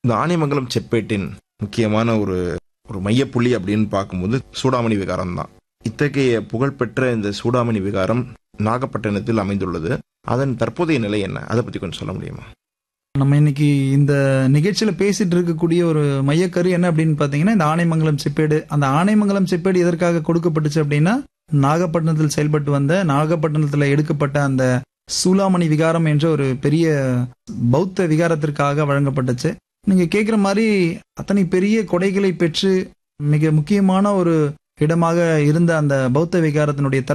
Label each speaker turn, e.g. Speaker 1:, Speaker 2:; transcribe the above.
Speaker 1: இந்த ஆனைமங்கலம் செப்பேட்டின் முக்கியமான ஒரு ஒரு மையப்புள்ளி அப்படின்னு பார்க்கும்போது சூடாமணி விகாரம் தான் இத்தகைய புகழ்பெற்ற இந்த சூடாமணி விகாரம் நாகப்பட்டினத்தில் அமைந்துள்ளது அதன் தற்போதைய நிலை என்ன அதை பத்தி கொஞ்சம் சொல்ல முடியுமா
Speaker 2: நம்ம இன்னைக்கு இந்த நிகழ்ச்சியில பேசிட்டு இருக்கக்கூடிய ஒரு மையக்கரு என்ன அப்படின்னு பாத்தீங்கன்னா இந்த ஆனைமங்கலம் செப்பேடு அந்த ஆனைமங்கலம் செப்பேடு எதற்காக கொடுக்கப்பட்டுச்சு அப்படின்னா நாகப்பட்டினத்தில் செயல்பட்டு வந்த நாகப்பட்டினத்தில் எடுக்கப்பட்ட அந்த சூலாமணி விகாரம் என்ற ஒரு பெரிய பௌத்த விகாரத்திற்காக வழங்கப்பட்டுச்சு நீங்க கேட்குற மாதிரி அத்தனை பெரிய கொடைகளை பெற்று மிக முக்கியமான ஒரு இடமாக இருந்த அந்த பௌத்த விகாரத்தினுடைய